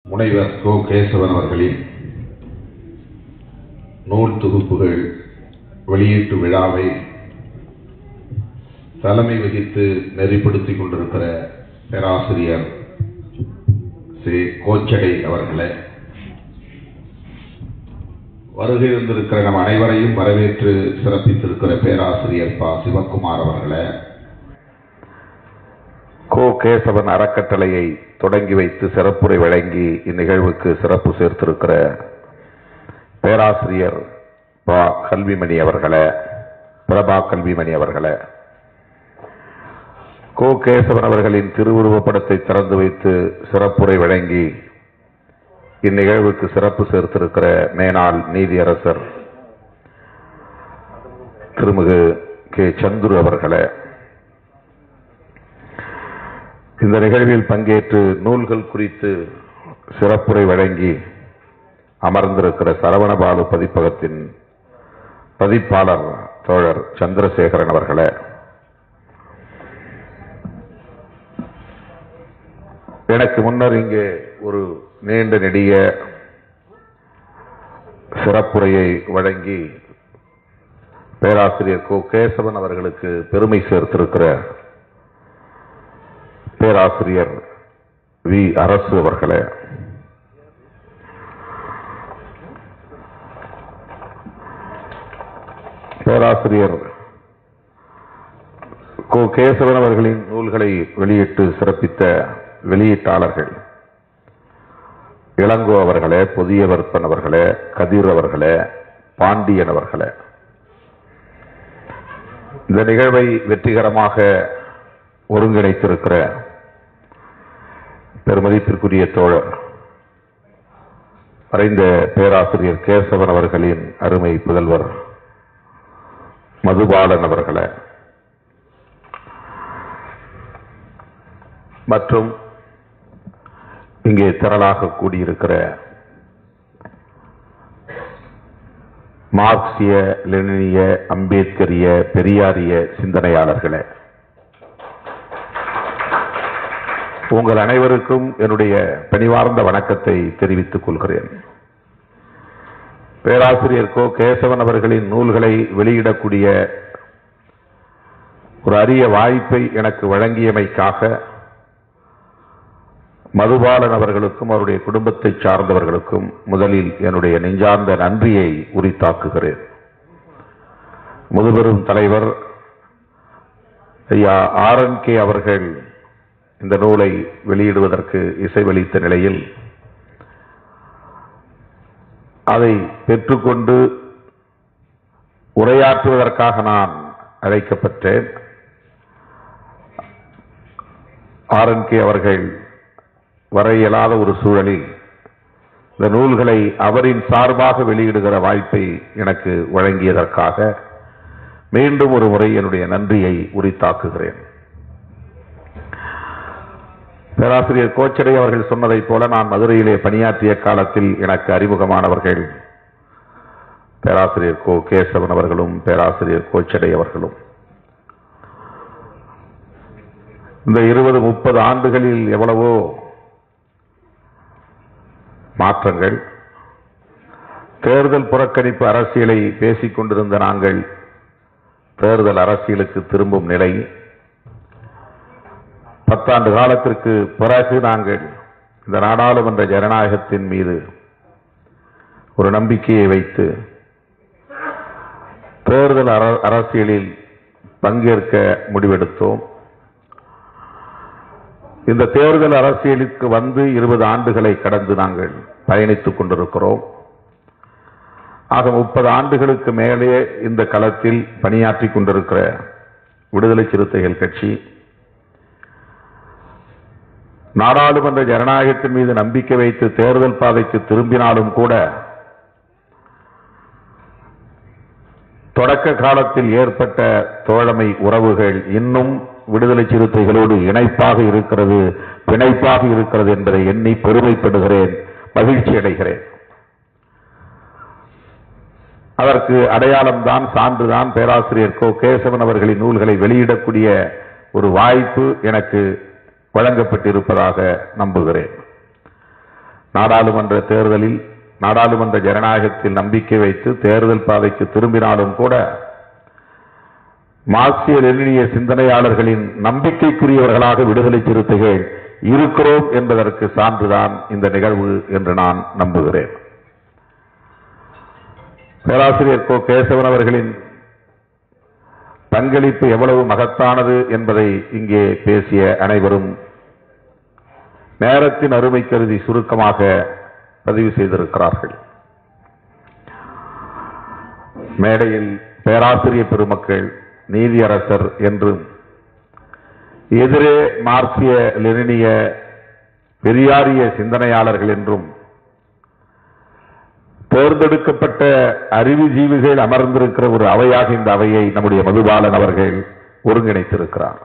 முனைவர் கோ கேசவன் அவர்களின் நூல் தொகுப்புகள் வெளியீட்டு விழாவை தலைமை வகித்து நெறிப்படுத்திக் கொண்டிருக்கிற பேராசிரியர் ஸ்ரீ கோச்சடை அவர்களே வருகை இருந்திருக்கிற நம் அனைவரையும் வரவேற்று சிறப்பித்திருக்கிற பேராசிரியர் பா சிவக்குமார் அவர்களே கோ கேசவன் அறக்கட்டளையை தொடங்கி வைத்து சிறப்புரை வழங்கி இந்நிகழ்வுக்கு சிறப்பு சேர்த்திருக்கிற பேராசிரியர் பா கல்விமணி அவர்களே பிரபா கல்விமணி அவர்களே கோ கேசவன் அவர்களின் திருவுருவப் படத்தை திறந்து வைத்து சிறப்புரை வழங்கி இந்நிகழ்வுக்கு சிறப்பு சேர்த்திருக்கிற மேனாள் நீதியரசர் திருமிகு கே சந்துரு அவர்களே இந்த நிகழ்வில் பங்கேற்று நூல்கள் குறித்து சிறப்புரை வழங்கி அமர்ந்திருக்கிற சரவணபாலு பதிப்பகத்தின் பதிப்பாளர் தோழர் சந்திரசேகரன் அவர்களே எனக்கு முன்னர் இங்கே ஒரு நீண்ட நெடிய சிறப்புரையை வழங்கி பேராசிரியர் கோ கேசவன் அவர்களுக்கு பெருமை சேர்த்திருக்கிற பேராசிரியர் வி அரசு அவர்களே பேராசிரியர் கோ கேசவன் அவர்களின் நூல்களை வெளியிட்டு சிறப்பித்த வெளியீட்டாளர்கள் இளங்கோ அவர்களே புதியவர்ப்பன் அவர்களே கதிர் அவர்களே பாண்டியன் அவர்களே இந்த நிகழ்வை வெற்றிகரமாக ஒருங்கிணைத்திருக்கிற பெருமதிப்பிற்குரிய தோழர் மறைந்த பேராசிரியர் கேசவன் அவர்களின் அருமை புதல்வர் மதுபாலன் அவர்களே மற்றும் இங்கே திரளாக கூடியிருக்கிற மார்க்சிய லெனினிய அம்பேத்கரிய பெரியாரிய சிந்தனையாளர்களே உங்கள் அனைவருக்கும் என்னுடைய பணிவார்ந்த வணக்கத்தை தெரிவித்துக் கொள்கிறேன் பேராசிரியர் கோ கேசவன் அவர்களின் நூல்களை வெளியிடக்கூடிய ஒரு அரிய வாய்ப்பை எனக்கு வழங்கியமைக்காக மதுபாலன் அவர்களுக்கும் அவருடைய குடும்பத்தை சார்ந்தவர்களுக்கும் முதலில் என்னுடைய நெஞ்சார்ந்த நன்றியை உரித்தாக்குகிறேன் முதுபெரும் தலைவர் ஐயா ஆர் என் கே அவர்கள் இந்த நூலை வெளியிடுவதற்கு இசைவளித்த நிலையில் அதை பெற்றுக்கொண்டு உரையாற்றுவதற்காக நான் அழைக்கப்பட்டேன் ஆர் என் கே அவர்கள் வர இயலாத ஒரு சூழலில் இந்த நூல்களை அவரின் சார்பாக வெளியிடுகிற வாய்ப்பை எனக்கு வழங்கியதற்காக மீண்டும் ஒரு முறை என்னுடைய நன்றியை உரித்தாக்குகிறேன் பேராசிரியர் கோச்சடை அவர்கள் சொன்னதைப் போல நான் மதுரையிலே பணியாற்றிய காலத்தில் எனக்கு அறிமுகமானவர்கள் பேராசிரியர் கோ கேசவன் அவர்களும் பேராசிரியர் கோச்சடை அவர்களும் இந்த இருபது முப்பது ஆண்டுகளில் எவ்வளவோ மாற்றங்கள் தேர்தல் புறக்கணிப்பு அரசியலை பேசிக் கொண்டிருந்த நாங்கள் தேர்தல் அரசியலுக்கு திரும்பும் நிலை பத்தாண்டு காலத்திற்கு பிறகு நாங்கள் இந்த நாடாளுமன்ற ஜனநாயகத்தின் மீது ஒரு நம்பிக்கையை வைத்து தேர்தல் அரசியலில் பங்கேற்க முடிவெடுத்தோம் இந்த தேர்தல் அரசியலுக்கு வந்து இருபது ஆண்டுகளை கடந்து நாங்கள் பயணித்துக் கொண்டிருக்கிறோம் ஆக முப்பது ஆண்டுகளுக்கு மேலே இந்த களத்தில் பணியாற்றிக் கொண்டிருக்கிற விடுதலை சிறுத்தைகள் கட்சி நாடாளுமன்ற ஜனநாயகத்தின் மீது நம்பிக்கை வைத்து தேர்தல் பாதைக்கு திரும்பினாலும் கூட தொடக்க காலத்தில் ஏற்பட்ட தோழமை உறவுகள் இன்னும் விடுதலை சிறுத்தைகளோடு இணைப்பாக இருக்கிறது பிணைப்பாக இருக்கிறது என்பதை எண்ணி பெருமைப்படுகிறேன் மகிழ்ச்சி அடைகிறேன் அதற்கு அடையாளம்தான் சான்றுதான் பேராசிரியர் கோ கேசவன் அவர்களின் நூல்களை வெளியிடக்கூடிய ஒரு வாய்ப்பு எனக்கு வழங்கப்பட்டிருப்பதாக நம்புகிறேன் நாடாளுமன்ற தேர்தலில் நாடாளுமன்ற ஜனநாயகத்தில் நம்பிக்கை வைத்து தேர்தல் பாதைக்கு திரும்பினாலும் கூட மார்க்சிய லெனினிய சிந்தனையாளர்களின் நம்பிக்கைக்குரியவர்களாக விடுதலை சிறுத்தைகள் இருக்கிறோம் என்பதற்கு சான்றுதான் இந்த நிகழ்வு என்று நான் நம்புகிறேன் பேராசிரியர் கோ கேசவன் அவர்களின் பங்களிப்பு எவ்வளவு மகத்தானது என்பதை இங்கே பேசிய அனைவரும் நேரத்தின் அருமை கருதி சுருக்கமாக பதிவு செய்திருக்கிறார்கள் மேடையில் பேராசிரியர் பெருமக்கள் நீதியரசர் என்றும் எதிரே மார்க்சிய லெனினிய பெரியாரிய சிந்தனையாளர்கள் என்றும் தேர்ந்தெடுக்கப்பட்ட அறிவுஜீவிகள் அமர்ந்திருக்கிற ஒரு அவையாக இந்த அவையை நம்முடைய மதுபாலன் அவர்கள் ஒருங்கிணைத்திருக்கிறார்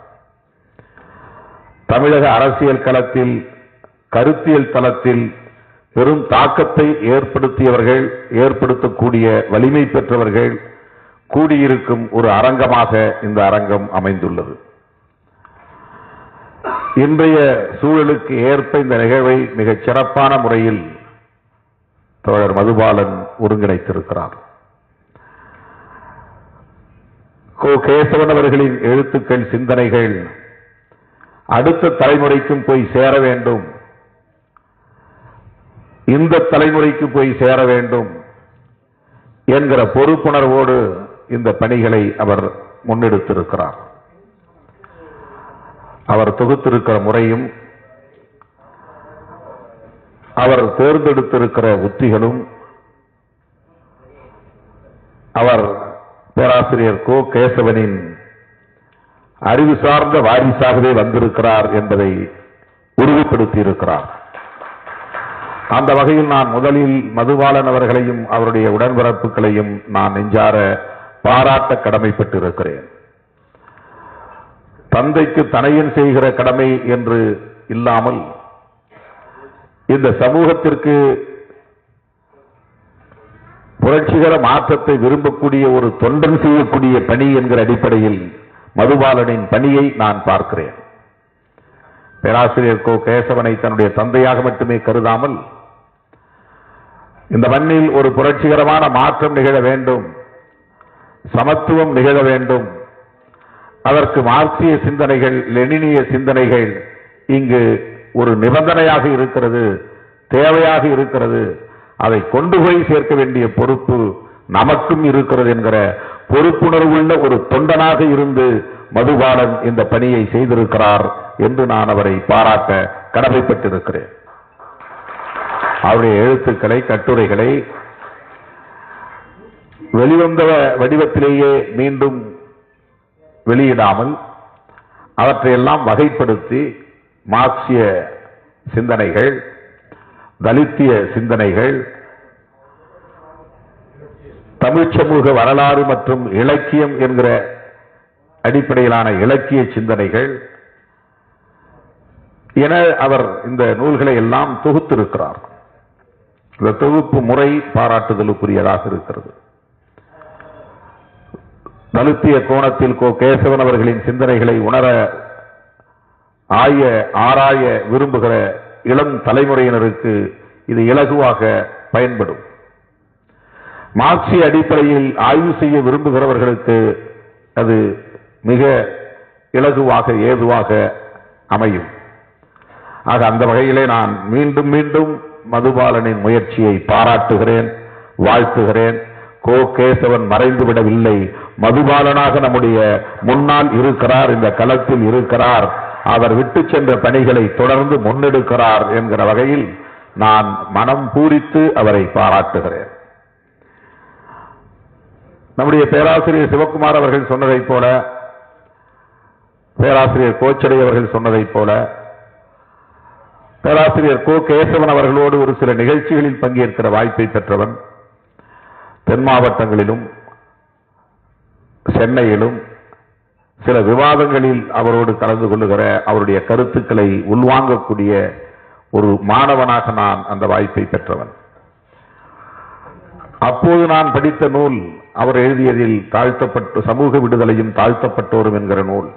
தமிழக அரசியல் களத்தில் கருத்தியல் தளத்தில் பெரும் தாக்கத்தை ஏற்படுத்தியவர்கள் ஏற்படுத்தக்கூடிய வலிமை பெற்றவர்கள் கூடியிருக்கும் ஒரு அரங்கமாக இந்த அரங்கம் அமைந்துள்ளது இன்றைய சூழலுக்கு ஏற்ப இந்த நிகழ்வை மிகச் சிறப்பான முறையில் தோழர் மதுபாலன் ஒருங்கிணைத்திருக்கிறார் கோ கேசவன் அவர்களின் எழுத்துக்கள் சிந்தனைகள் அடுத்த தலைமுறைக்கும் போய் சேர வேண்டும் இந்த தலைமுறைக்கு போய் சேர வேண்டும் என்கிற பொறுப்புணர்வோடு இந்த பணிகளை அவர் முன்னெடுத்திருக்கிறார் அவர் தொகுத்திருக்கிற முறையும் அவர் தேர்ந்தெடுத்திருக்கிற உத்திகளும் அவர் பேராசிரியர் கோ கேசவனின் அறிவு சார்ந்த வாரிசாகவே வந்திருக்கிறார் என்பதை உறுதிப்படுத்தி இருக்கிறார் அந்த வகையில் நான் முதலில் மதுபாலன் அவர்களையும் அவருடைய உடன்பிறப்புகளையும் நான் நெஞ்சார பாராட்ட கடமைப்பட்டிருக்கிறேன் தந்தைக்கு தனையன் செய்கிற கடமை என்று இல்லாமல் இந்த சமூகத்திற்கு புரட்சிகர மாற்றத்தை விரும்பக்கூடிய ஒரு தொண்டன் செய்யக்கூடிய பணி என்கிற அடிப்படையில் மதுபாலனின் பணியை நான் பார்க்கிறேன் பேராசிரியர் கோ கேசவனை தன்னுடைய தந்தையாக மட்டுமே கருதாமல் இந்த மண்ணில் ஒரு புரட்சிகரமான மாற்றம் நிகழ வேண்டும் சமத்துவம் நிகழ வேண்டும் அதற்கு மார்க்சிய சிந்தனைகள் லெனினிய சிந்தனைகள் இங்கு ஒரு நிபந்தனையாக இருக்கிறது தேவையாக இருக்கிறது அதை கொண்டு போய் சேர்க்க வேண்டிய பொறுப்பு நமக்கும் இருக்கிறது என்கிற பொறுப்புணர்வுள்ள ஒரு தொண்டனாக இருந்து மதுபாலன் இந்த பணியை செய்திருக்கிறார் என்று நான் அவரை பாராட்ட கடமைப்பட்டிருக்கிறேன் அவருடைய எழுத்துக்களை கட்டுரைகளை வெளிவந்த வடிவத்திலேயே மீண்டும் வெளியிடாமல் அவற்றையெல்லாம் வகைப்படுத்தி மார்க்சிய சிந்தனைகள் தலித்திய சிந்தனைகள் தமிழ் சமூக வரலாறு மற்றும் இலக்கியம் என்கிற அடிப்படையிலான இலக்கிய சிந்தனைகள் என அவர் இந்த நூல்களை எல்லாம் தொகுத்திருக்கிறார் இந்த தொகுப்பு முறை பாராட்டுதலுக்குரியதாக இருக்கிறது தலித்திய கோணத்தில் கோ கேசவன் அவர்களின் சிந்தனைகளை உணர ஆய ஆராய விரும்புகிற இளம் தலைமுறையினருக்கு இது இலகுவாக பயன்படும் மார்க்சிய அடிப்படையில் ஆய்வு செய்ய விரும்புகிறவர்களுக்கு அது மிக இலகுவாக ஏதுவாக அமையும் ஆக அந்த வகையிலே நான் மீண்டும் மீண்டும் மதுபாலனின் முயற்சியை பாராட்டுகிறேன் வாழ்த்துகிறேன் கோ கேசவன் மறைந்துவிடவில்லை மதுபாலனாக நம்முடைய முன்னால் இருக்கிறார் இந்த களத்தில் இருக்கிறார் அவர் விட்டு சென்ற பணிகளை தொடர்ந்து முன்னெடுக்கிறார் என்கிற வகையில் நான் மனம் பூரித்து அவரை பாராட்டுகிறேன் நம்முடைய பேராசிரியர் சிவகுமார் அவர்கள் சொன்னதைப் போல பேராசிரியர் கோச்சடை அவர்கள் சொன்னதைப் போல பேராசிரியர் கோ கேசவன் அவர்களோடு ஒரு சில நிகழ்ச்சிகளில் பங்கேற்கிற வாய்ப்பை பெற்றவன் தென் மாவட்டங்களிலும் சென்னையிலும் சில விவாதங்களில் அவரோடு கலந்து கொள்ளுகிற அவருடைய கருத்துக்களை உள்வாங்கக்கூடிய ஒரு மாணவனாக நான் அந்த வாய்ப்பை பெற்றவன் அப்போது நான் படித்த நூல் அவர் எழுதியதில் தாழ்த்தப்பட்டு சமூக விடுதலையும் தாழ்த்தப்பட்டோரும் என்கிற நூல்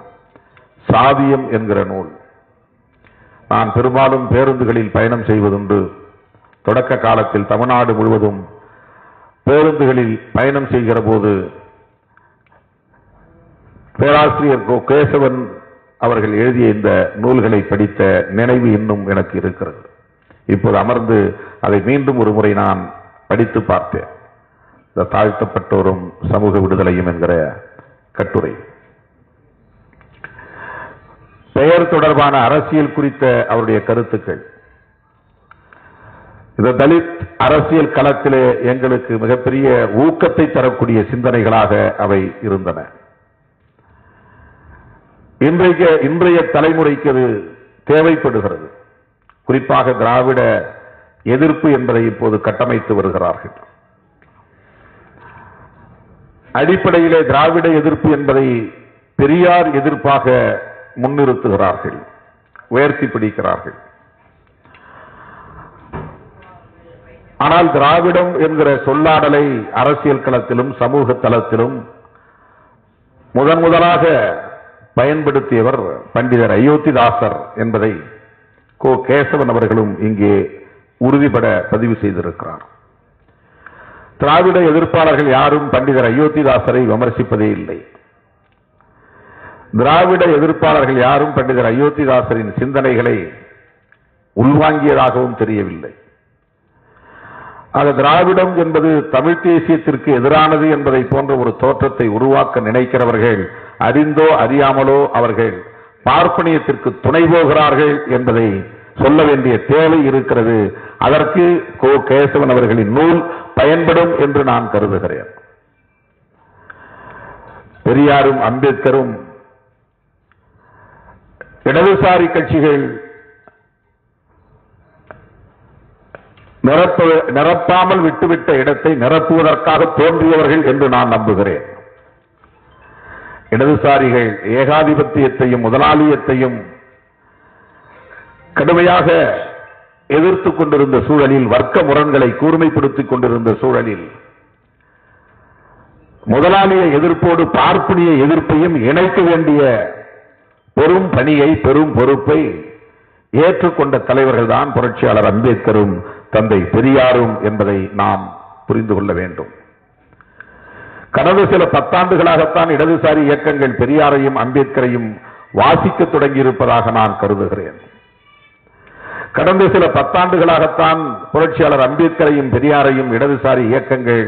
சாதியம் என்கிற நூல் நான் பெரும்பாலும் பேருந்துகளில் பயணம் செய்வதுண்டு தொடக்க காலத்தில் தமிழ்நாடு முழுவதும் பேருந்துகளில் பயணம் செய்கிற போது பேராசிரியர் கோ கேசவன் அவர்கள் எழுதிய இந்த நூல்களை படித்த நினைவு இன்னும் எனக்கு இருக்கிறது இப்போது அமர்ந்து அதை மீண்டும் ஒரு முறை நான் படித்து பார்த்தேன் இந்த தாழ்த்தப்பட்டோரும் சமூக விடுதலையும் என்கிற கட்டுரை பெயர் தொடர்பான அரசியல் குறித்த அவருடைய கருத்துக்கள் இந்த தலித் அரசியல் களத்திலே எங்களுக்கு மிகப்பெரிய ஊக்கத்தை தரக்கூடிய சிந்தனைகளாக அவை இருந்தன இன்றைக்கு இன்றைய தலைமுறைக்கு அது தேவைப்படுகிறது குறிப்பாக திராவிட எதிர்ப்பு என்பதை இப்போது கட்டமைத்து வருகிறார்கள் அடிப்படையிலே திராவிட எதிர்ப்பு என்பதை பெரியார் எதிர்ப்பாக முன்னிறுத்துகிறார்கள் உயர்த்தி பிடிக்கிறார்கள் ஆனால் திராவிடம் என்கிற சொல்லாடலை அரசியல் களத்திலும் சமூக தளத்திலும் முதன் முதலாக பயன்படுத்தியவர் பண்டிதர் அயோத்திதாசர் என்பதை கோ கேசவன் அவர்களும் இங்கே உறுதிபட பதிவு செய்திருக்கிறார் திராவிட எதிர்ப்பாளர்கள் யாரும் பண்டிதர் அயோத்திதாசரை விமர்சிப்பதே இல்லை திராவிட எதிர்ப்பாளர்கள் யாரும் பண்டிதர் அயோத்திதாசரின் சிந்தனைகளை உள்வாங்கியதாகவும் தெரியவில்லை ஆக திராவிடம் என்பது தமிழ் தேசியத்திற்கு எதிரானது என்பதை போன்ற ஒரு தோற்றத்தை உருவாக்க நினைக்கிறவர்கள் அறிந்தோ அறியாமலோ அவர்கள் பார்ப்பனியத்திற்கு துணை போகிறார்கள் என்பதை சொல்ல வேண்டிய தேவை இருக்கிறது அதற்கு கோ கேசவன் அவர்களின் நூல் பயன்படும் என்று நான் கருதுகிறேன் பெரியாரும் அம்பேத்கரும் இடதுசாரி கட்சிகள் நிரப்ப நிரப்பாமல் விட்டுவிட்ட இடத்தை நிரப்புவதற்காக தோன்றியவர்கள் என்று நான் நம்புகிறேன் இடதுசாரிகள் ஏகாதிபத்தியத்தையும் முதலாளியத்தையும் கடுமையாக எதிர்த்துக் கொண்டிருந்த சூழலில் வர்க்க முரண்களை கூர்மைப்படுத்திக் கொண்டிருந்த சூழலில் முதலாளிய எதிர்ப்போடு பார்ப்பனிய எதிர்ப்பையும் இணைக்க வேண்டிய பெரும் பணியை பெரும் பொறுப்பை ஏற்றுக்கொண்ட தலைவர்கள் தான் புரட்சியாளர் அம்பேத்கரும் தந்தை பெரியாரும் என்பதை நாம் புரிந்து கொள்ள வேண்டும் கடந்த சில பத்தாண்டுகளாகத்தான் இடதுசாரி இயக்கங்கள் பெரியாரையும் அம்பேத்கரையும் வாசிக்க தொடங்கியிருப்பதாக நான் கருதுகிறேன் கடந்த சில பத்தாண்டுகளாகத்தான் புரட்சியாளர் அம்பேத்கரையும் பெரியாரையும் இடதுசாரி இயக்கங்கள்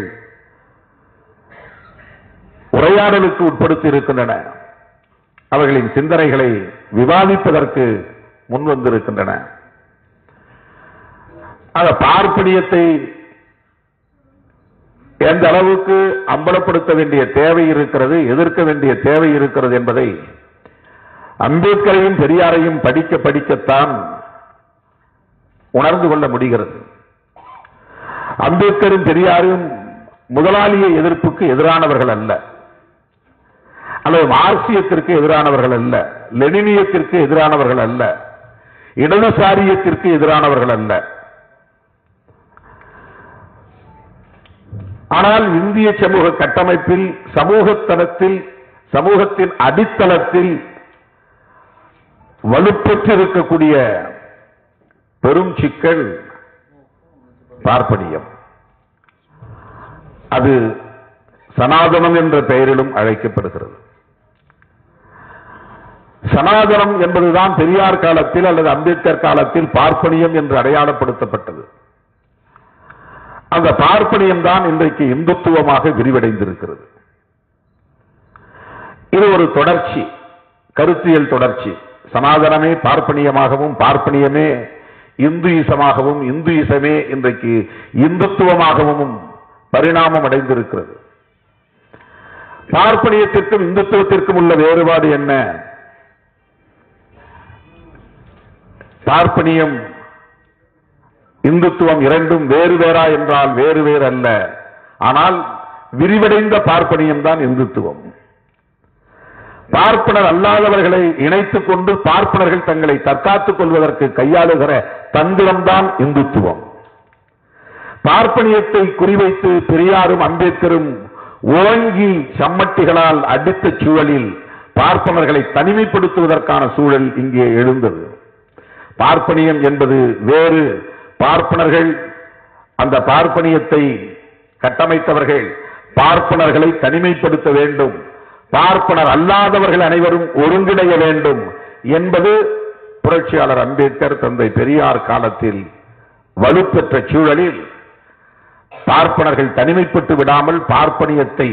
உரையாடலுக்கு உட்படுத்தி இருக்கின்றன அவர்களின் சிந்தனைகளை விவாதிப்பதற்கு முன்வந்திருக்கின்றன அந்த பார்ப்பனியத்தை எந்த அளவுக்கு அம்பலப்படுத்த வேண்டிய தேவை இருக்கிறது எதிர்க்க வேண்டிய தேவை இருக்கிறது என்பதை அம்பேத்கரையும் பெரியாரையும் படிக்க படிக்கத்தான் உணர்ந்து கொள்ள முடிகிறது அம்பேத்கரும் பெரியாரும் முதலாளிய எதிர்ப்புக்கு எதிரானவர்கள் அல்ல அல்லது மார்க்சியத்திற்கு எதிரானவர்கள் அல்ல லெனினியத்திற்கு எதிரானவர்கள் அல்ல இடதுசாரியத்திற்கு எதிரானவர்கள் அல்ல ஆனால் இந்திய சமூக கட்டமைப்பில் சமூகத்தளத்தில் சமூகத்தின் அடித்தளத்தில் வலுப்பெற்றிருக்கக்கூடிய பெரும் சிக்கல் பார்ப்பனியம் அது சனாதனம் என்ற பெயரிலும் அழைக்கப்படுகிறது சனாதனம் என்பதுதான் பெரியார் காலத்தில் அல்லது அம்பேத்கர் காலத்தில் பார்ப்பனியம் என்று அடையாளப்படுத்தப்பட்டது அந்த பார்ப்பனியம் தான் இன்றைக்கு இந்துத்துவமாக விரிவடைந்திருக்கிறது இது ஒரு தொடர்ச்சி கருத்தியல் தொடர்ச்சி சனாதனமே பார்ப்பனியமாகவும் பார்ப்பனியமே இந்துயிசமாகவும் இந்துயிசமே இன்றைக்கு இந்துத்துவமாகவும் பரிணாமம் அடைந்திருக்கிறது பார்ப்பனியத்திற்கும் இந்துத்துவத்திற்கும் உள்ள வேறுபாடு என்ன பார்ப்பனியம் இந்துத்துவம் இரண்டும் வேறு வேறா என்றால் வேறு வேறு அல்ல ஆனால் விரிவடைந்த பார்ப்பனியம் தான் இந்துத்துவம் பார்ப்பனர் அல்லாதவர்களை இணைத்துக் கொண்டு பார்ப்பனர்கள் தங்களை தற்காத்துக் கொள்வதற்கு கையாளுகிற தந்திரம்தான் இந்துத்துவம் பார்ப்பனியத்தை குறிவைத்து பெரியாரும் அம்பேத்கரும் ஓங்கி சம்மட்டிகளால் அடித்த சூழலில் பார்ப்பனர்களை தனிமைப்படுத்துவதற்கான சூழல் இங்கே எழுந்தது பார்ப்பனியம் என்பது வேறு பார்ப்பனர்கள் அந்த பார்ப்பனியத்தை கட்டமைத்தவர்கள் பார்ப்பனர்களை தனிமைப்படுத்த வேண்டும் பார்ப்பனர் அல்லாதவர்கள் அனைவரும் ஒருங்கிணைய வேண்டும் என்பது புரட்சியாளர் அம்பேத்கர் தந்தை பெரியார் காலத்தில் வலுப்பெற்ற சூழலில் பார்ப்பனர்கள் தனிமைப்பட்டு விடாமல் பார்ப்பனியத்தை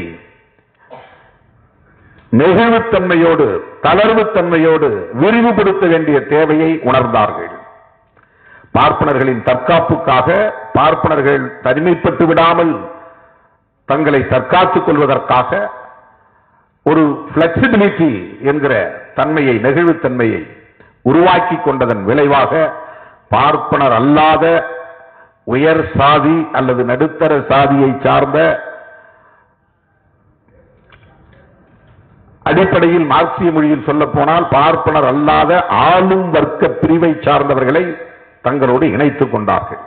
நெகிழ்வுத்தன்மையோடு தளர்வுத்தன்மையோடு விரிவுபடுத்த வேண்டிய தேவையை உணர்ந்தார்கள் பார்ப்பனர்களின் தற்காப்புக்காக பார்ப்பனர்கள் தனிமைப்பட்டு விடாமல் தங்களை தற்காத்துக் கொள்வதற்காக ஒரு பிளெக்சிபிலிட்டி என்கிற தன்மையை நெகிழ்வுத்தன்மையை உருவாக்கி கொண்டதன் விளைவாக பார்ப்பனர் அல்லாத உயர் சாதி அல்லது நடுத்தர சாதியை சார்ந்த அடிப்படையில் மார்க்சிய மொழியில் சொல்ல போனால் பார்ப்பனர் அல்லாத ஆளும் வர்க்க பிரிவை சார்ந்தவர்களை தங்களோடு இணைத்துக் கொண்டார்கள்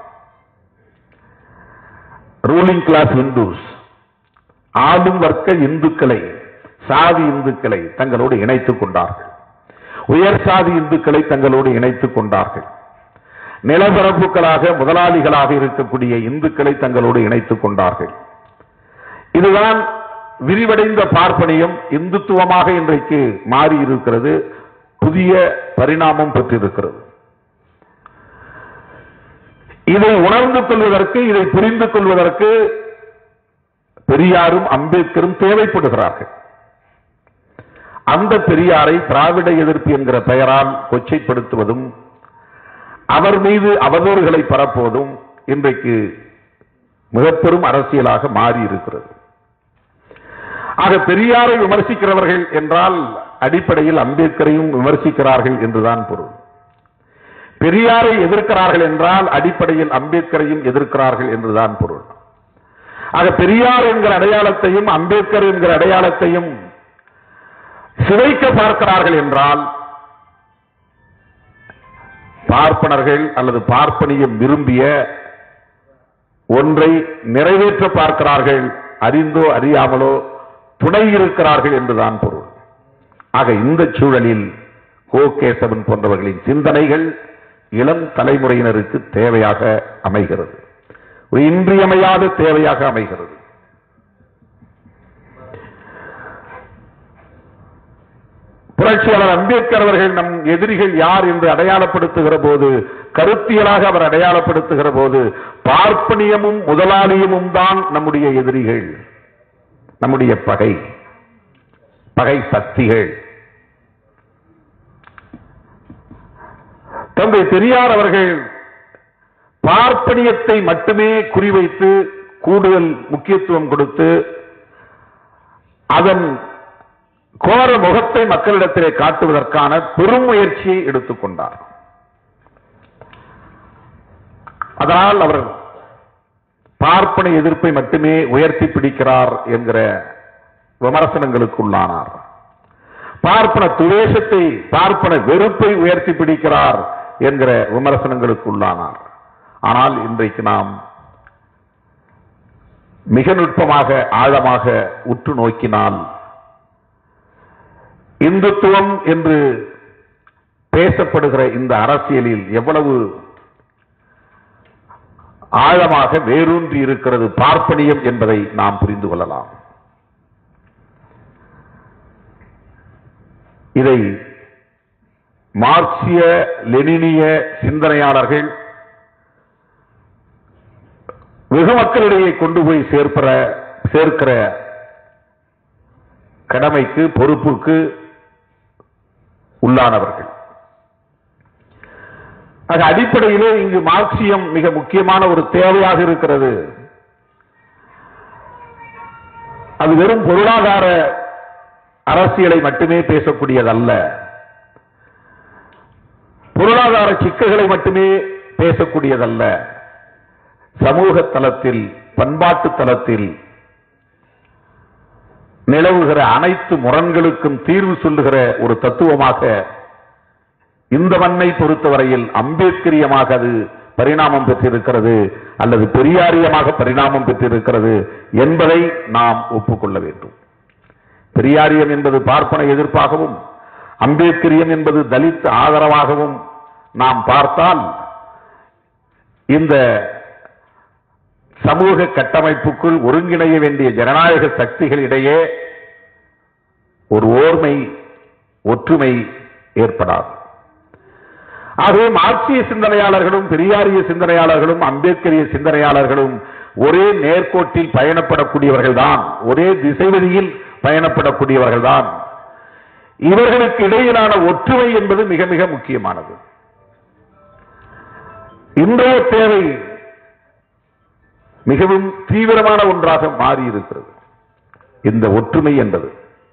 ரூலிங் கிளாஸ் இந்துஸ் ஆளும் வர்க்க இந்துக்களை சாதி இந்துக்களை தங்களோடு இணைத்துக் கொண்டார்கள் உயர் சாதி இந்துக்களை தங்களோடு இணைத்துக் கொண்டார்கள் நிலப்பரப்புகளாக முதலாளிகளாக இருக்கக்கூடிய இந்துக்களை தங்களோடு இணைத்துக் கொண்டார்கள் இதுதான் விரிவடைந்த பார்ப்பனியம் இந்துத்துவமாக இன்றைக்கு மாறி இருக்கிறது புதிய பரிணாமம் பெற்றிருக்கிறது இதை உணர்ந்து கொள்வதற்கு இதை புரிந்து கொள்வதற்கு பெரியாரும் அம்பேத்கரும் தேவைப்படுகிறார்கள் அந்த பெரியாரை திராவிட எதிர்ப்பு என்கிற பெயரால் கொச்சைப்படுத்துவதும் அவர் மீது அவதூறுகளை பரப்புவதும் இன்றைக்கு மிகப்பெரும் அரசியலாக மாறி இருக்கிறது ஆக பெரியாரை விமர்சிக்கிறவர்கள் என்றால் அடிப்படையில் அம்பேத்கரையும் விமர்சிக்கிறார்கள் என்றுதான் பொருள் பெரியாரை எதிர்க்கிறார்கள் என்றால் அடிப்படையில் அம்பேத்கரையும் எதிர்க்கிறார்கள் என்றுதான் பொருள் ஆக பெரியார் என்கிற அடையாளத்தையும் அம்பேத்கர் என்கிற அடையாளத்தையும் சிதைக்க பார்க்கிறார்கள் என்றால் பார்ப்பனர்கள் அல்லது பார்ப்பனியம் விரும்பிய ஒன்றை நிறைவேற்ற பார்க்கிறார்கள் அறிந்தோ அறியாமலோ துணை இருக்கிறார்கள் என்றுதான் பொருள் ஆக இந்த சூழலில் கோ கேசவன் போன்றவர்களின் சிந்தனைகள் இளம் தலைமுறையினருக்கு தேவையாக அமைகிறது ஒரு இன்றியமையாத தேவையாக அமைகிறது புரட்சியாளர் அம்பேத்கர் அவர்கள் நம் எதிரிகள் யார் என்று அடையாளப்படுத்துகிற போது கருத்தியலாக அவர் அடையாளப்படுத்துகிற போது பார்ப்பனியமும் முதலாளியமும் தான் நம்முடைய எதிரிகள் நம்முடைய பகை பகை சக்திகள் தந்தை பெரியார் அவர்கள் பார்ப்பனியத்தை மட்டுமே குறிவைத்து கூடுதல் முக்கியத்துவம் கொடுத்து அதன் கோர முகத்தை மக்களிடத்திலே காட்டுவதற்கான பெரும் முயற்சியை எடுத்துக்கொண்டார் அதனால் அவர் பார்ப்பன எதிர்ப்பை மட்டுமே உயர்த்தி பிடிக்கிறார் என்கிற விமர்சனங்களுக்கு உள்ளானார் பார்ப்பன துவேஷத்தை பார்ப்பன வெறுப்பை உயர்த்தி பிடிக்கிறார் என்கிற விமர்சனங்களுக்கு உள்ளானார் ஆனால் இன்றைக்கு நாம் மிக நுட்பமாக ஆழமாக உற்று நோக்கினால் இந்துத்துவம் என்று பேசப்படுகிற இந்த அரசியலில் எவ்வளவு ஆழமாக வேரூன்றி இருக்கிறது பார்ப்பனியம் என்பதை நாம் புரிந்து கொள்ளலாம் இதை மார்க்சிய லெனினிய சிந்தனையாளர்கள் வெகு மக்களிடையே கொண்டு போய் சேர்க்கிற சேர்க்கிற கடமைக்கு பொறுப்புக்கு உள்ளானவர்கள் ஆக அடிப்படையிலே இங்கு மார்க்சியம் மிக முக்கியமான ஒரு தேவையாக இருக்கிறது அது வெறும் பொருளாதார அரசியலை மட்டுமே பேசக்கூடியதல்ல பொருளாதார சிக்கல்களை மட்டுமே பேசக்கூடியதல்ல சமூக தளத்தில் பண்பாட்டு தளத்தில் நிலவுகிற அனைத்து முரண்களுக்கும் தீர்வு சொல்லுகிற ஒரு தத்துவமாக இந்த மண்ணை பொறுத்தவரையில் அம்பேத்கரியமாக அது பரிணாமம் பெற்றிருக்கிறது அல்லது பெரியாரியமாக பரிணாமம் பெற்றிருக்கிறது என்பதை நாம் ஒப்புக்கொள்ள வேண்டும் பெரியாரியம் என்பது பார்ப்பன எதிர்ப்பாகவும் அம்பேத்கரியம் என்பது தலித் ஆதரவாகவும் நாம் பார்த்தால் இந்த சமூக கட்டமைப்புக்குள் ஒருங்கிணைய வேண்டிய ஜனநாயக சக்திகளிடையே ஒரு ஓர்மை ஒற்றுமை ஏற்படாது ஆகவே மார்க்சிய சிந்தனையாளர்களும் பெரியாரிய சிந்தனையாளர்களும் அம்பேத்கரிய சிந்தனையாளர்களும் ஒரே நேர்கோட்டில் பயணப்படக்கூடியவர்கள் தான் ஒரே திசைவெளியில் பயணப்படக்கூடியவர்கள் தான் இவர்களுக்கு இடையிலான ஒற்றுமை என்பது மிக மிக முக்கியமானது இன்றைய தேவை மிகவும் தீவிரமான ஒன்றாக மாறி இருக்கிறது இந்த ஒற்றுமை என்பது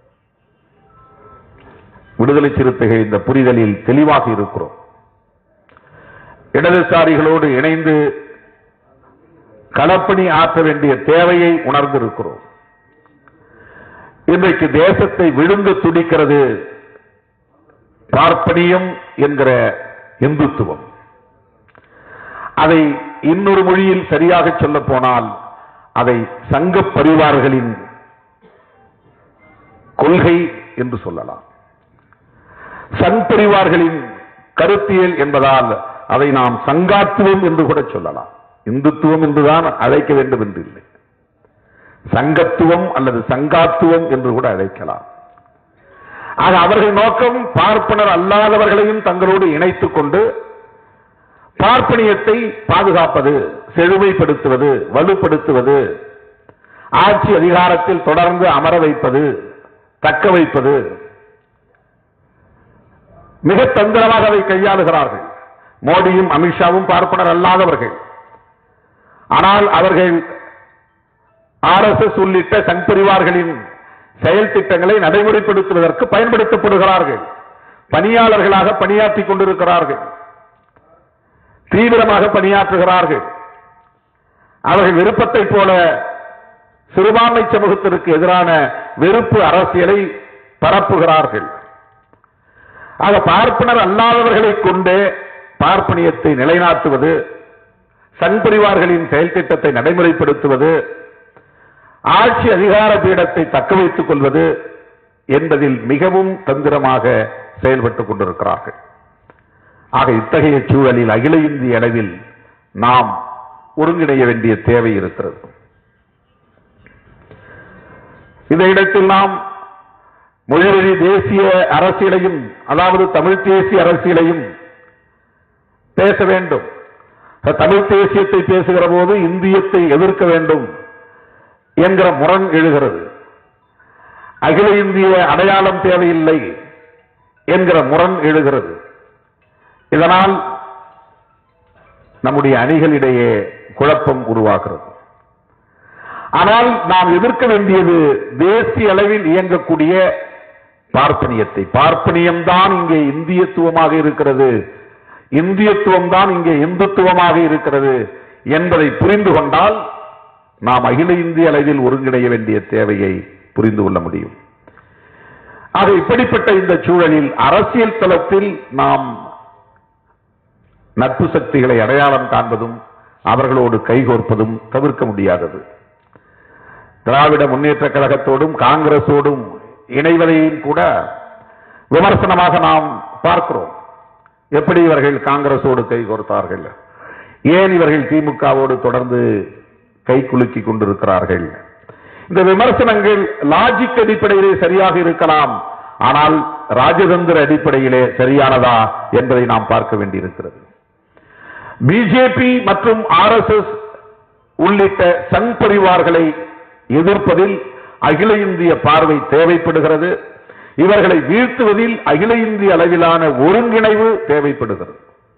விடுதலை சிறுத்தைகள் இந்த புரிதலில் தெளிவாக இருக்கிறோம் இடதுசாரிகளோடு இணைந்து களப்பணி ஆற்ற வேண்டிய தேவையை உணர்ந்திருக்கிறோம் இன்றைக்கு தேசத்தை விழுந்து துடிக்கிறது பார்ப்பனியம் என்கிற இந்துத்துவம் அதை இன்னொரு மொழியில் சரியாக சொல்ல போனால் அதை சங்க பரிவார்களின் கொள்கை என்று சொல்லலாம் சங் பரிவார்களின் கருத்தியல் என்பதால் அதை நாம் சங்காத்துவம் என்று கூட சொல்லலாம் இந்துத்துவம் என்றுதான் அழைக்க வேண்டும் என்று இல்லை சங்கத்துவம் அல்லது சங்காத்துவம் என்று கூட அழைக்கலாம் ஆக அவர்கள் நோக்கம் பார்ப்பனர் அல்லாதவர்களையும் தங்களோடு இணைத்துக் கொண்டு பார்ப்பனியத்தை பாதுகாப்பது செழுமைப்படுத்துவது வலுப்படுத்துவது ஆட்சி அதிகாரத்தில் தொடர்ந்து அமர வைப்பது தக்க வைப்பது மிக தந்திரமாக அதை கையாளுகிறார்கள் மோடியும் அமித்ஷாவும் பார்ப்பனர் அல்லாதவர்கள் ஆனால் அவர்கள் ஆர்எஸ்எஸ் உள்ளிட்ட சங் பரிவார்களின் செயல் திட்டங்களை நடைமுறைப்படுத்துவதற்கு பயன்படுத்தப்படுகிறார்கள் பணியாளர்களாக பணியாற்றிக் கொண்டிருக்கிறார்கள் தீவிரமாக பணியாற்றுகிறார்கள் அவர்கள் விருப்பத்தை போல சிறுபான்மை சமூகத்திற்கு எதிரான வெறுப்பு அரசியலை பரப்புகிறார்கள் ஆக பார்ப்பனர் அல்லாதவர்களை கொண்டே பார்ப்பனியத்தை நிலைநாட்டுவது சங் பரிவார்களின் செயல் திட்டத்தை நடைமுறைப்படுத்துவது ஆட்சி அதிகார பீடத்தை தக்க வைத்துக் கொள்வது என்பதில் மிகவும் தந்திரமாக செயல்பட்டுக் கொண்டிருக்கிறார்கள் ஆக இத்தகைய சூழலில் அகில இந்திய அளவில் நாம் ஒருங்கிணைய வேண்டிய தேவை இருக்கிறது இந்த இடத்தில் நாம் மொழிவழி தேசிய அரசியலையும் அதாவது தமிழ் தேசிய அரசியலையும் பேச வேண்டும் தமிழ் தேசியத்தை பேசுகிற போது இந்தியத்தை எதிர்க்க வேண்டும் என்கிற முரண் எழுகிறது அகில இந்திய அடையாளம் தேவையில்லை என்கிற முரண் எழுகிறது இதனால் நம்முடைய அணிகளிடையே குழப்பம் உருவாகிறது ஆனால் நாம் எதிர்க்க வேண்டியது தேசிய அளவில் இயங்கக்கூடிய பார்ப்பனியத்தை பார்ப்பனியம் தான் இங்கே இந்தியத்துவமாக இருக்கிறது இந்தியத்துவம் தான் இங்கே இந்துத்துவமாக இருக்கிறது என்பதை புரிந்து கொண்டால் நாம் அகில இந்திய அளவில் ஒருங்கிணைய வேண்டிய தேவையை புரிந்து கொள்ள முடியும் ஆக இப்படிப்பட்ட இந்த சூழலில் அரசியல் தளத்தில் நாம் நட்பு சக்திகளை அடையாளம் காண்பதும் அவர்களோடு கைகோர்ப்பதும் தவிர்க்க முடியாதது திராவிட முன்னேற்ற கழகத்தோடும் காங்கிரசோடும் இணைவதையும் கூட விமர்சனமாக நாம் பார்க்கிறோம் எப்படி இவர்கள் காங்கிரசோடு கை கோர்த்தார்கள் ஏன் இவர்கள் திமுகவோடு தொடர்ந்து கை குலுக்கி கொண்டிருக்கிறார்கள் இந்த விமர்சனங்கள் லாஜிக் அடிப்படையிலே சரியாக இருக்கலாம் ஆனால் ராஜதந்திர அடிப்படையிலே சரியானதா என்பதை நாம் பார்க்க வேண்டியிருக்கிறது பிஜேபி மற்றும் ஆர்எஸ்எஸ் உள்ளிட்ட சங் பரிவார்களை எதிர்ப்பதில் அகில இந்திய பார்வை தேவைப்படுகிறது இவர்களை வீழ்த்துவதில் அகில இந்திய அளவிலான ஒருங்கிணைவு தேவைப்படுகிறது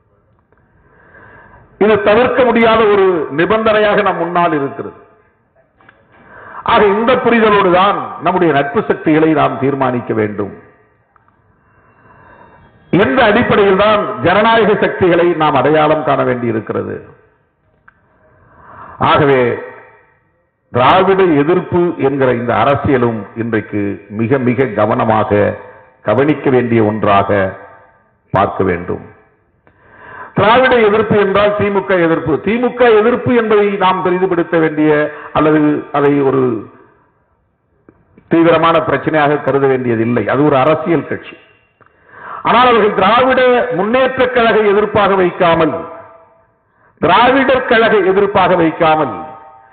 இது தவிர்க்க முடியாத ஒரு நிபந்தனையாக நம் முன்னால் இருக்கிறது ஆக இந்த புரிதலோடு தான் நம்முடைய நட்பு சக்திகளை நாம் தீர்மானிக்க வேண்டும் எந்த அடிப்படையில் தான் ஜனநாயக சக்திகளை நாம் அடையாளம் காண வேண்டியிருக்கிறது ஆகவே திராவிட எதிர்ப்பு என்கிற இந்த அரசியலும் இன்றைக்கு மிக மிக கவனமாக கவனிக்க வேண்டிய ஒன்றாக பார்க்க வேண்டும் திராவிட எதிர்ப்பு என்றால் திமுக எதிர்ப்பு திமுக எதிர்ப்பு என்பதை நாம் பெரிதுபடுத்த வேண்டிய அல்லது அதை ஒரு தீவிரமான பிரச்சனையாக கருத வேண்டியதில்லை அது ஒரு அரசியல் கட்சி ஆனால் அவர்கள் திராவிட முன்னேற்ற கழக எதிர்ப்பாக வைக்காமல் திராவிடர் கழக எதிர்ப்பாக வைக்காமல்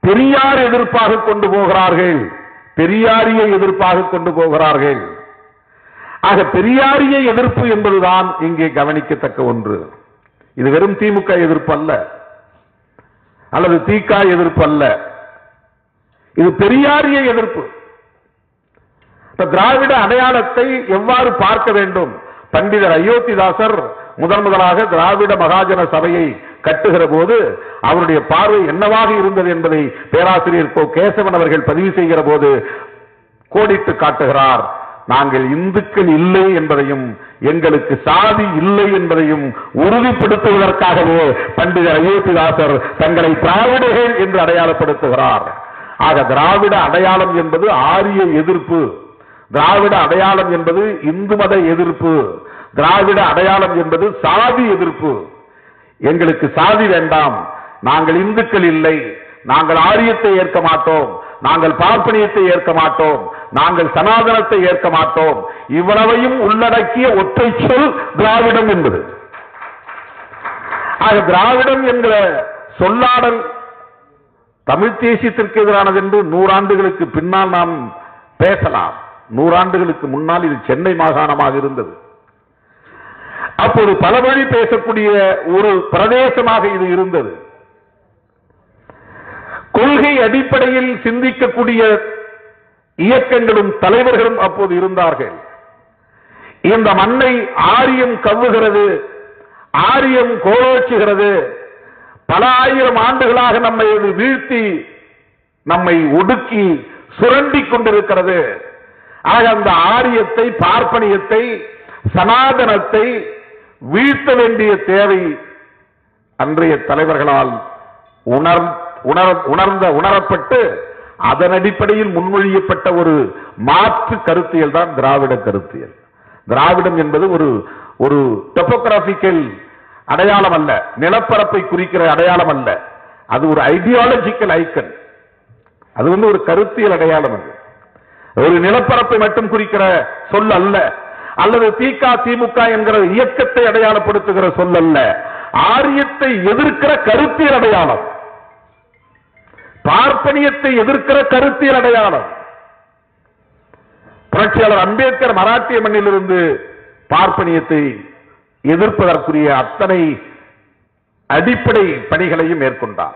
பெரியார் எதிர்ப்பாக கொண்டு போகிறார்கள் பெரியாரிய எதிர்ப்பாக கொண்டு போகிறார்கள் ஆக பெரியாரிய எதிர்ப்பு என்பதுதான் இங்கே கவனிக்கத்தக்க ஒன்று இது வெறும் திமுக எதிர்ப்பு அல்ல அல்லது தீக எதிர்ப்பு அல்ல இது பெரியாரிய எதிர்ப்பு இப்ப திராவிட அடையாளத்தை எவ்வாறு பார்க்க வேண்டும் பண்டிதர் அயோத்திதாசர் முதன் முதலாக திராவிட மகாஜன சபையை கட்டுகிற போது அவருடைய பார்வை என்னவாக இருந்தது என்பதை பேராசிரியர் கோ கேசவன் அவர்கள் பதிவு செய்கிற போது கோடிட்டு காட்டுகிறார் நாங்கள் இந்துக்கள் இல்லை என்பதையும் எங்களுக்கு சாதி இல்லை என்பதையும் உறுதிப்படுத்துவதற்காகவே பண்டிதர் அயோத்திதாசர் தங்களை திராவிடர்கள் என்று அடையாளப்படுத்துகிறார் ஆக திராவிட அடையாளம் என்பது ஆரிய எதிர்ப்பு திராவிட அடையாளம் என்பது இந்து மத எதிர்ப்பு திராவிட அடையாளம் என்பது சாதி எதிர்ப்பு எங்களுக்கு சாதி வேண்டாம் நாங்கள் இந்துக்கள் இல்லை நாங்கள் ஆரியத்தை ஏற்க மாட்டோம் நாங்கள் பார்ப்பனியத்தை ஏற்க மாட்டோம் நாங்கள் சனாதனத்தை ஏற்க மாட்டோம் இவ்வளவையும் உள்ளடக்கிய ஒற்றை சொல் திராவிடம் என்பது ஆக திராவிடம் என்கிற சொல்லாடல் தமிழ் தேசியத்திற்கு எதிரானது என்று நூறாண்டுகளுக்கு பின்னால் நாம் பேசலாம் நூறாண்டுகளுக்கு முன்னால் இது சென்னை மாகாணமாக இருந்தது அப்போது பல வழி பேசக்கூடிய ஒரு பிரதேசமாக இது இருந்தது கொள்கை அடிப்படையில் சிந்திக்கக்கூடிய இயக்கங்களும் தலைவர்களும் அப்போது இருந்தார்கள் இந்த மண்ணை ஆரியம் கவ்வுகிறது ஆரியம் கோலோச்சுகிறது பல ஆயிரம் ஆண்டுகளாக நம்மை இது வீழ்த்தி நம்மை ஒடுக்கி சுரண்டி கொண்டிருக்கிறது ஆக அந்த ஆரியத்தை பார்ப்பனியத்தை சனாதனத்தை வீழ்த்த வேண்டிய தேவை அன்றைய தலைவர்களால் உணர் உணர- உணர்ந்த உணரப்பட்டு அதன் அடிப்படையில் முன்மொழியப்பட்ட ஒரு மாற்று கருத்தியல் தான் திராவிட கருத்தியல் திராவிடம் என்பது ஒரு ஒரு டொபோகிராபிக்கல் அடையாளம் அல்ல நிலப்பரப்பை குறிக்கிற அடையாளம் அல்ல அது ஒரு ஐடியாலஜிக்கல் ஐக்கன் அது வந்து ஒரு கருத்தியல் அடையாளம் அது ஒரு நிலப்பரப்பை மட்டும் குறிக்கிற சொல் அல்ல அல்லது திக திமுக என்கிற இயக்கத்தை அடையாளப்படுத்துகிற சொல் அல்ல ஆரியத்தை எதிர்க்கிற கருத்தியல் அடையாளம் பார்ப்பனியத்தை எதிர்க்கிற கருத்தியல் அடையாளம் புரட்சியாளர் அம்பேத்கர் மராட்டிய மண்ணிலிருந்து பார்ப்பனியத்தை எதிர்ப்பதற்குரிய அத்தனை அடிப்படை பணிகளையும் மேற்கொண்டார்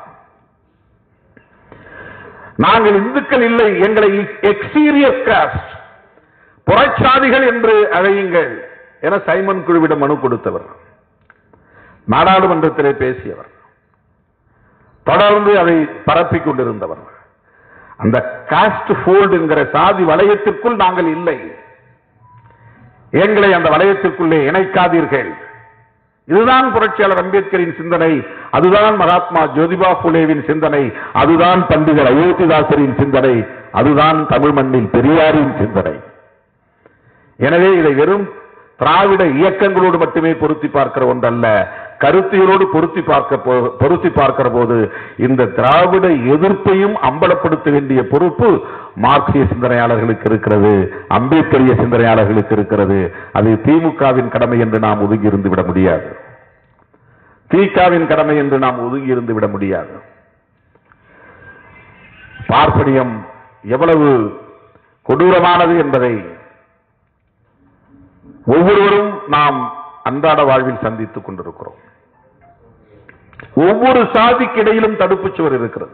நாங்கள் இந்துக்கள் இல்லை எங்களை எக்ஸீரியஸ் காஸ்ட் புறச்சாதிகள் என்று அழையுங்கள் என சைமன் குழுவிடம் மனு கொடுத்தவர் நாடாளுமன்றத்திலே பேசியவர் தொடர்ந்து அதை பரப்பிக் கொண்டிருந்தவர் அந்த காஸ்ட் ஃபோல்டு என்கிற சாதி வளையத்திற்குள் நாங்கள் இல்லை எங்களை அந்த வளையத்திற்குள்ளே இணைக்காதீர்கள் இதுதான் புரட்சியாளர் அம்பேத்கரின் சிந்தனை அதுதான் மகாத்மா ஜோதிபா புலேவின் சிந்தனை அதுதான் பண்டிதர் அயோத்திதாசரின் சிந்தனை அதுதான் தமிழ் மண்ணில் பெரியாரின் சிந்தனை எனவே இதை வெறும் திராவிட இயக்கங்களோடு மட்டுமே பொருத்தி பார்க்கிற ஒன்றல்ல கருத்தியலோடு பொருத்தி பார்க்க போ- பொருத்தி பார்க்கிற போது இந்த திராவிட எதிர்ப்பையும் அம்பலப்படுத்த வேண்டிய பொறுப்பு மார்க்சிய சிந்தனையாளர்களுக்கு இருக்கிறது அம்பேத்கரிய சிந்தனையாளர்களுக்கு இருக்கிறது அது திமுகவின் கடமை என்று நாம் ஒதுங்கி இருந்து விட முடியாது திகாவின் கடமை என்று நாம் ஒதுங்கி இருந்து விட முடியாது பார்ப்பனியம் எவ்வளவு கொடூரமானது என்பதை ஒவ்வொருவரும் நாம் அன்றாட வாழ்வில் சந்தித்துக் கொண்டிருக்கிறோம் ஒவ்வொரு சாதிக்கு இடையிலும் தடுப்புச் சுவர் இருக்கிறது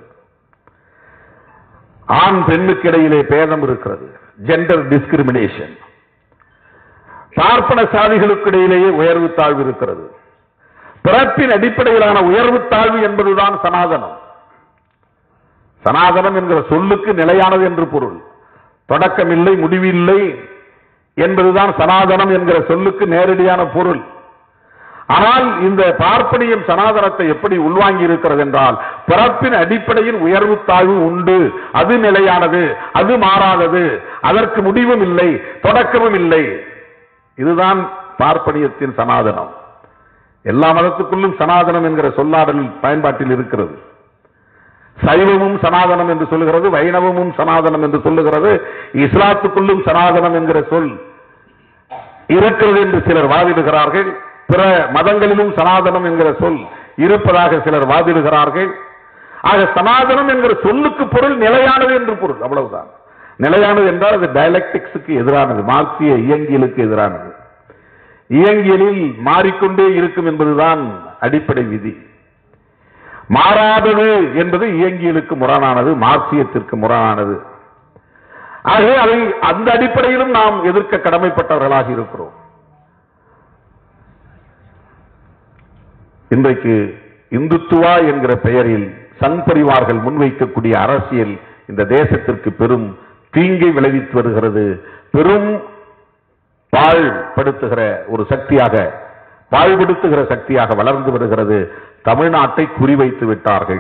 ஆண் பெண்ணுக்கு இடையிலே பேதம் இருக்கிறது ஜெண்டர் டிஸ்கிரிமினேஷன் பார்ப்பன சாதிகளுக்கு இடையிலேயே உயர்வு தாழ்வு இருக்கிறது பிறப்பின் அடிப்படையிலான உயர்வு தாழ்வு என்பதுதான் சனாதனம் சனாதனம் என்கிற சொல்லுக்கு நிலையானது என்று பொருள் தொடக்கமில்லை முடிவில்லை என்பதுதான் சனாதனம் என்கிற சொல்லுக்கு நேரடியான பொருள் ஆனால் இந்த பார்ப்பனியம் சனாதனத்தை எப்படி உள்வாங்கி இருக்கிறது என்றால் பிறப்பின் அடிப்படையில் உயர்வு தாழ்வு உண்டு அது நிலையானது அது மாறாதது அதற்கு முடிவும் இல்லை தொடக்கமும் இல்லை இதுதான் பார்ப்பனியத்தின் சனாதனம் எல்லா மதத்துக்குள்ளும் சனாதனம் என்கிற சொல்லாடல் பயன்பாட்டில் இருக்கிறது சைவமும் சனாதனம் என்று சொல்லுகிறது வைணவமும் சனாதனம் என்று சொல்லுகிறது இஸ்லாத்துக்குள்ளும் சனாதனம் என்கிற சொல் இருக்கிறது என்று சிலர் வாதிடுகிறார்கள் பிற மதங்களிலும் சனாதனம் என்கிற சொல் இருப்பதாக சிலர் வாதிடுகிறார்கள் ஆக சனாதனம் என்கிற சொல்லுக்கு பொருள் நிலையானது என்று பொருள் அவ்வளவுதான் நிலையானது என்றால் அது டயலக்டிக்ஸுக்கு எதிரானது மார்க்சிய இயங்கியலுக்கு எதிரானது இயங்கியலில் மாறிக்கொண்டே இருக்கும் என்பதுதான் அடிப்படை விதி மாறாதது என்பது இயங்கியலுக்கு முரணானது மார்க்சியத்திற்கு முரணானது ஆகவே அதை அந்த அடிப்படையிலும் நாம் எதிர்க்க கடமைப்பட்டவர்களாக இருக்கிறோம் இன்றைக்கு இந்துத்துவா என்கிற பெயரில் சங் பரிவார்கள் முன்வைக்கக்கூடிய அரசியல் இந்த தேசத்திற்கு பெரும் தீங்கை விளைவித்து வருகிறது பெரும் பாழ்படுத்துகிற ஒரு சக்தியாக பாழ்படுத்துகிற சக்தியாக வளர்ந்து வருகிறது தமிழ்நாட்டை குறிவைத்து விட்டார்கள்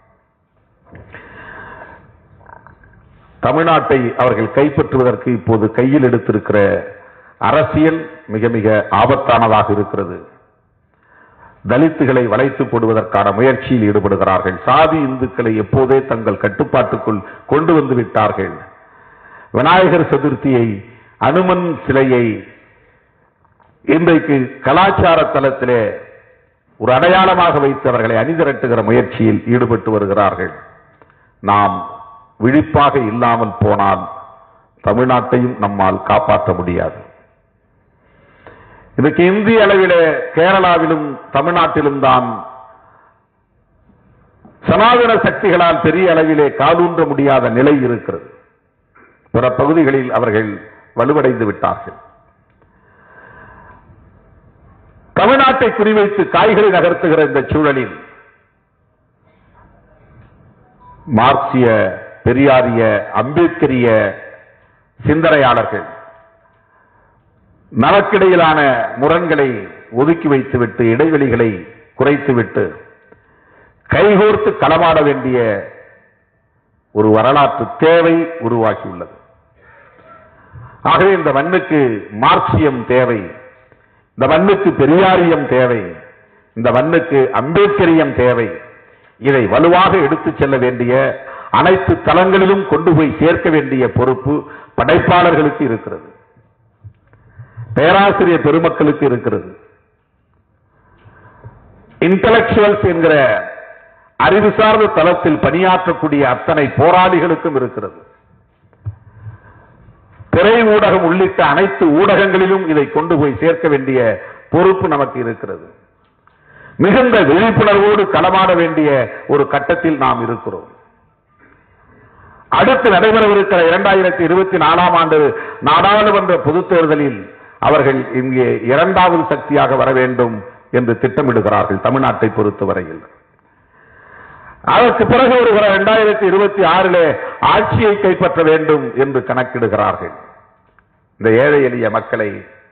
தமிழ்நாட்டை அவர்கள் கைப்பற்றுவதற்கு இப்போது கையில் எடுத்திருக்கிற அரசியல் மிக மிக ஆபத்தானதாக இருக்கிறது தலித்துகளை வளைத்து போடுவதற்கான முயற்சியில் ஈடுபடுகிறார்கள் சாதி இந்துக்களை எப்போதே தங்கள் கட்டுப்பாட்டுக்குள் கொண்டு வந்து விட்டார்கள் விநாயகர் சதுர்த்தியை அனுமன் சிலையை இன்றைக்கு கலாச்சார தலத்திலே ஒரு அடையாளமாக வைத்து அவர்களை அணிதிரட்டுகிற முயற்சியில் ஈடுபட்டு வருகிறார்கள் நாம் விழிப்பாக இல்லாமல் போனால் தமிழ்நாட்டையும் நம்மால் காப்பாற்ற முடியாது இதுக்கு இந்திய அளவிலே கேரளாவிலும் தமிழ்நாட்டிலும் தான் சனாதன சக்திகளால் பெரிய அளவிலே காலூன்ற முடியாத நிலை இருக்கிறது பிற பகுதிகளில் அவர்கள் வலுவடைந்து விட்டார்கள் தமிழ்நாட்டை குறிவைத்து காய்கறி நகர்த்துகிற இந்த சூழலில் மார்க்சிய பெரியாரிய அம்பேத்கரிய சிந்தனையாளர்கள் நமக்கிடையிலான முரண்களை ஒதுக்கி வைத்துவிட்டு இடைவெளிகளை குறைத்துவிட்டு கைகோர்த்து களமாட வேண்டிய ஒரு வரலாற்று தேவை உருவாகியுள்ளது ஆகவே இந்த மண்ணுக்கு மார்க்சியம் தேவை இந்த மண்ணுக்கு பெரியாரியம் தேவை இந்த மண்ணுக்கு அம்பேத்கரியம் தேவை இதை வலுவாக எடுத்துச் செல்ல வேண்டிய அனைத்து தளங்களிலும் கொண்டு போய் சேர்க்க வேண்டிய பொறுப்பு படைப்பாளர்களுக்கு இருக்கிறது பேராசிரியர் பெருமக்களுக்கு இருக்கிறது இன்டலெக்சுவல்ஸ் என்கிற அறிவு சார்ந்த தளத்தில் பணியாற்றக்கூடிய அத்தனை போராளிகளுக்கும் இருக்கிறது திரை ஊடகம் உள்ளிட்ட அனைத்து ஊடகங்களிலும் இதை கொண்டு போய் சேர்க்க வேண்டிய பொறுப்பு நமக்கு இருக்கிறது மிகுந்த விழிப்புணர்வோடு களமாட வேண்டிய ஒரு கட்டத்தில் நாம் இருக்கிறோம் அடுத்து நடைபெறவிருக்கிற இரண்டாயிரத்தி இருபத்தி நாலாம் ஆண்டு நாடாளுமன்ற பொதுத் தேர்தலில் அவர்கள் இங்கே இரண்டாவது சக்தியாக வர வேண்டும் என்று திட்டமிடுகிறார்கள் தமிழ்நாட்டை பொறுத்தவரையில் அதற்கு பிறகு வருகிற இரண்டாயிரத்தி இருபத்தி ஆறிலே ஆட்சியை கைப்பற்ற வேண்டும் என்று கணக்கிடுகிறார்கள் இந்த ஏழை எளிய மக்களை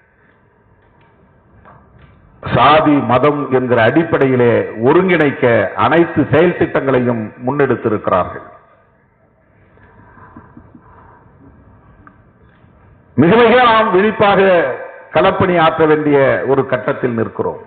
சாதி மதம் என்கிற அடிப்படையிலே ஒருங்கிணைக்க அனைத்து செயல் திட்டங்களையும் முன்னெடுத்திருக்கிறார்கள் மிக மிக நாம் விழிப்பாக களப்பணி ஆற்ற வேண்டிய ஒரு கட்டத்தில் நிற்கிறோம்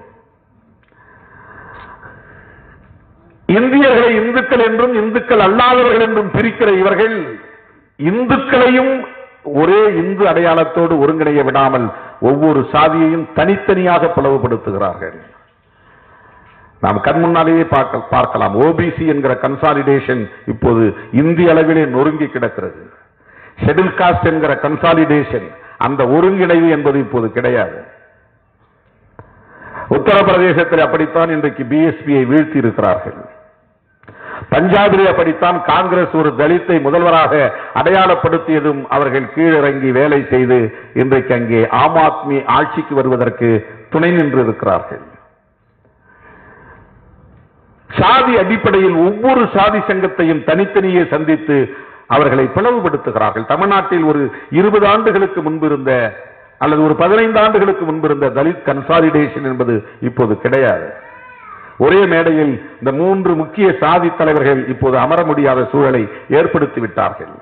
இந்தியர்களை இந்துக்கள் என்றும் இந்துக்கள் அல்லாதவர்கள் என்றும் பிரிக்கிற இவர்கள் இந்துக்களையும் ஒரே இந்து அடையாளத்தோடு ஒருங்கிணைய விடாமல் ஒவ்வொரு சாதியையும் தனித்தனியாக பிளவுபடுத்துகிறார்கள் நாம் கண் முன்னாலேயே பார்க்க- பார்க்கலாம் ஓபிசி என்கிற கன்சாலிடேஷன் இப்போது இந்திய அளவிலே நொறுங்கி கிடக்கிறது ஷெட்யூல் காஸ்ட் என்கிற கன்சாலிடேஷன் அந்த ஒருங்கிணைவு என்பது இப்போது கிடையாது உத்தரப்பிரதேசத்தில் அப்படித்தான் இன்றைக்கு பிஎஸ்பியை வீழ்த்தி இருக்கிறார்கள் பஞ்சாபிலே அப்படித்தான் காங்கிரஸ் ஒரு தலித்தை முதல்வராக அடையாளப்படுத்தியதும் அவர்கள் கீழிறங்கி வேலை செய்து இன்றைக்கு அங்கே ஆம் ஆத்மி ஆட்சிக்கு வருவதற்கு துணை நின்று இருக்கிறார்கள் சாதி அடிப்படையில் ஒவ்வொரு சாதி சங்கத்தையும் தனித்தனியே சந்தித்து அவர்களை பிளவுபடுத்துகிறார்கள் தமிழ்நாட்டில் ஒரு இருபது ஆண்டுகளுக்கு முன்பு இருந்த அல்லது ஒரு பதினைந்து ஆண்டுகளுக்கு முன்பு இருந்த தலித் கன்சாலிடேஷன் என்பது இப்போது கிடையாது ஒரே மேடையில் இந்த மூன்று முக்கிய சாதி தலைவர்கள் இப்போது அமர முடியாத சூழலை ஏற்படுத்தி விட்டார்கள்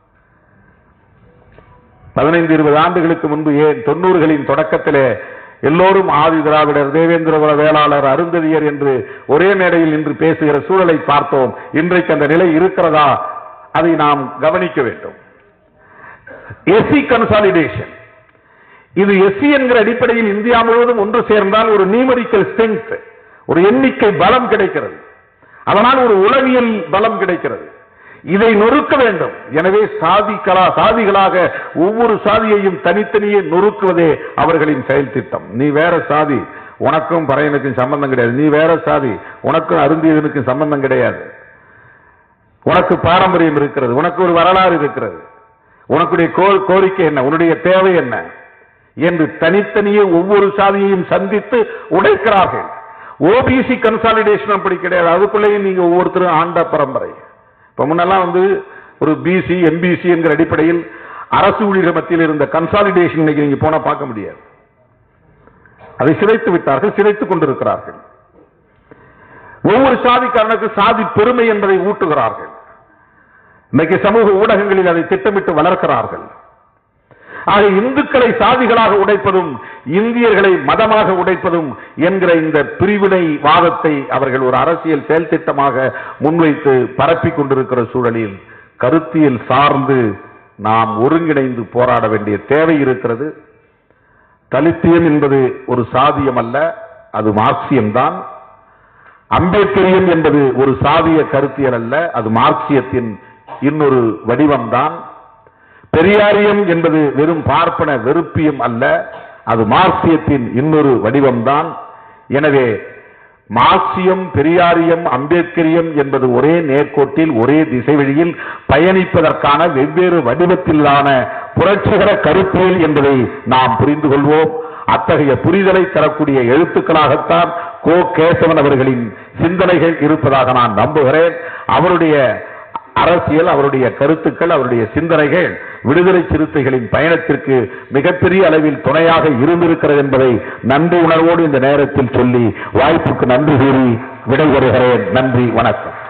பதினைந்து இருபது ஆண்டுகளுக்கு முன்பு ஏன் தொண்ணூறுகளின் தொடக்கத்திலே எல்லோரும் ஆதி திராவிடர் தேவேந்திரகுல வேளாளர் அருந்ததியர் என்று ஒரே மேடையில் நின்று பேசுகிற சூழலை பார்த்தோம் இன்றைக்கு அந்த நிலை இருக்கிறதா அதை நாம் கவனிக்க வேண்டும் எஸ்சி கன்சாலிடேஷன் இது எஸ்சி என்கிற அடிப்படையில் இந்தியா முழுவதும் ஒன்று சேர்ந்தால் ஒரு நியூமரிக்கல் ஸ்ட்ரென்த் ஒரு எண்ணிக்கை பலம் கிடைக்கிறது அதனால் ஒரு உளவியல் பலம் கிடைக்கிறது இதை நொறுக்க வேண்டும் எனவே சாதிகளா சாதிகளாக ஒவ்வொரு சாதியையும் தனித்தனியே நொறுக்குவதே அவர்களின் செயல் திட்டம் நீ வேற சாதி உனக்கும் பறையனுக்கும் சம்பந்தம் கிடையாது நீ வேற சாதி உனக்கும் அருந்தியதனுக்கும் சம்பந்தம் கிடையாது உனக்கு பாரம்பரியம் இருக்கிறது உனக்கு ஒரு வரலாறு இருக்கிறது உனக்குடைய கோ- கோரிக்கை என்ன உன்னுடைய தேவை என்ன என்று தனித்தனியே ஒவ்வொரு சாதியையும் சந்தித்து உடைக்கிறார்கள் ஓபிசி கன்சாலிடேஷன் அப்படி கிடையாது அதுக்குள்ளேயும் நீங்க ஒவ்வொருத்தரும் ஆண்ட பரம்பரை இப்ப முன்னெல்லாம் வந்து ஒரு பிசி எம்பிசி என்கிற அடிப்படையில் அரசு ஊழியர் மத்தியில் இருந்த கன்சாலிடேஷன் இன்னைக்கு நீங்க போனா பார்க்க முடியாது அதை சிதைத்து விட்டார்கள் சிதைத்துக் கொண்டிருக்கிறார்கள் ஒவ்வொரு சாதிக்காரனுக்கு சாதி பெருமை என்பதை ஊட்டுகிறார்கள் இன்னைக்கு சமூக ஊடகங்களில் அதை திட்டமிட்டு வளர்க்கிறார்கள் ஆக இந்துக்களை சாதிகளாக உடைப்பதும் இந்தியர்களை மதமாக உடைப்பதும் என்கிற இந்த பிரிவினை வாதத்தை அவர்கள் ஒரு அரசியல் செயல் திட்டமாக முன்வைத்து பரப்பிக் கொண்டிருக்கிற சூழலில் கருத்தியல் சார்ந்து நாம் ஒருங்கிணைந்து போராட வேண்டிய தேவை இருக்கிறது தலித்தியம் என்பது ஒரு சாதியம் அல்ல அது மார்க்சியம்தான் அம்பேத்கரியம் என்பது ஒரு சாதிய கருத்தியல் அல்ல அது மார்க்சியத்தின் இன்னொரு வடிவம்தான் பெரியாரியம் என்பது வெறும் பார்ப்பன வெறுப்பியம் அல்ல அது மார்க்சியத்தின் இன்னொரு வடிவம்தான் எனவே மார்க்சியம் பெரியாரியம் அம்பேத்கரியம் என்பது ஒரே நேர்கோட்டில் ஒரே திசை வழியில் பயணிப்பதற்கான வெவ்வேறு வடிவத்திலான புரட்சிகர கருத்தியல் என்பதை நாம் புரிந்து கொள்வோம் அத்தகைய புரிதலை தரக்கூடிய எழுத்துக்களாகத்தான் கோ கேசவன் அவர்களின் சிந்தனைகள் இருப்பதாக நான் நம்புகிறேன் அவருடைய அரசியல் அவருடைய கருத்துக்கள் அவருடைய சிந்தனைகள் விடுதலை சிறுத்தைகளின் பயணத்திற்கு மிகப்பெரிய அளவில் துணையாக இருந்திருக்கிறது என்பதை நன்றி உணர்வோடு இந்த நேரத்தில் சொல்லி வாய்ப்புக்கு நன்றி கூறி விடைபெறுகிறேன் நன்றி வணக்கம்